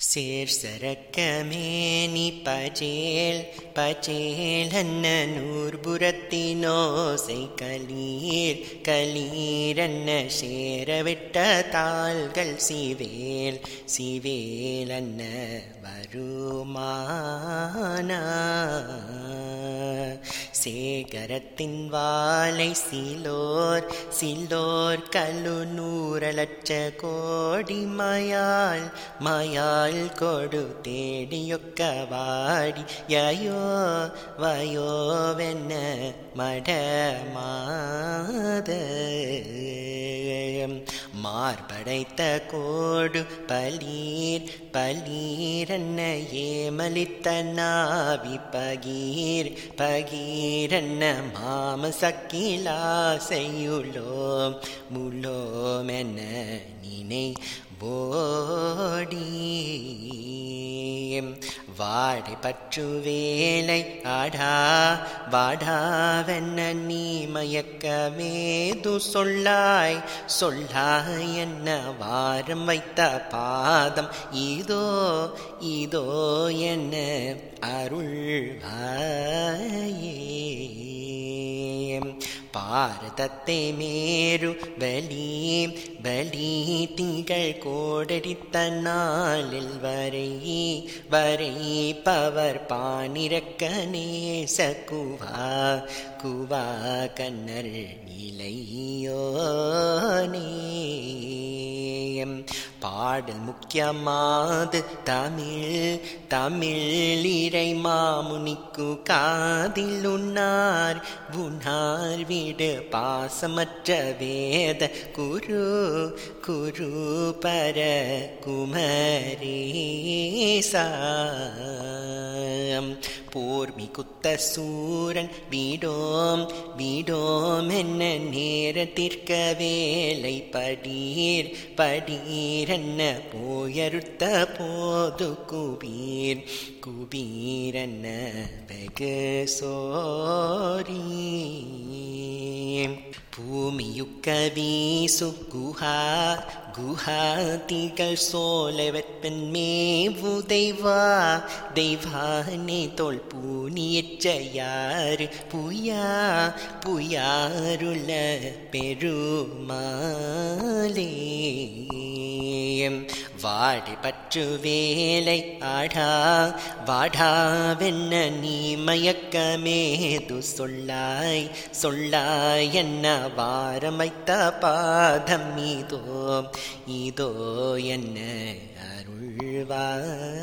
சேர் சரக்கமேனி பஜேல் பஜேலன்ன நூர்புறத்தினோசை கலீர் கலீரன்ன சேரவிட்ட தாள்கள் சிவேல் சிவேலன்ன வருமானா சேகரத்தின் வாழை சிலோர் சிலோர் கல்லு நூறலட்ச கோடி மயால் மயால் கொடு தேடியொக்க வாடி யயோ வயோவென்ன மடமாத மார்படைத்த கோடு பலீர் பலீரன்ன ஏமலித்த நாவி பகீர் பகீரன்ன மாம சக்கிலாசையுளோம் முலோமென்ன நினை போடி வாடை பற்று வேலை ஆடா வாடாவென்ன நீ மயக்கமேது சொல்லாய் சொல்லாய் என்ன வாரம் வைத்த பாதம் இதோ இதோ என்ன அருள்வாயே பாரதத்தை மேரு பலி பலி திங்கள் கோடடித்த நாளில் வரை வரை பவர் பானிரக்க நேச குவா குவா கண்ணர் இளையோனே பாடல் முக்கியமாது தமிழ் தமிழ் இறை மாமுனிக்கு காதில் உன்னார் உன்னார் வீடு பாசமற்ற வேத குரு குரு பர குமரேசா போர்மி குத்த சூரன் வீடோம் வீடோம் என்ன நேரத்திற்க வேலை படியீர் படியீரன்ன போயறுத்த போது குபீர் குபீரன்ன வெகு சோரி பூமியுக்க வீசு குஹா குஹாதிகள் சோலை வெப்பன் மேவு தெய்வா தெய்வானே தோல் பூனியற்ற யாரு புயா புயாருள பெருமாளே வாடி பற்று வேலை ஆடா வாடாவென்ன நீ மயக்கமேது சொல்லாய் சொல்லாய் என்ன வாரமைத்த பாதம் இதோ இதோ என்ன அருள்வாயே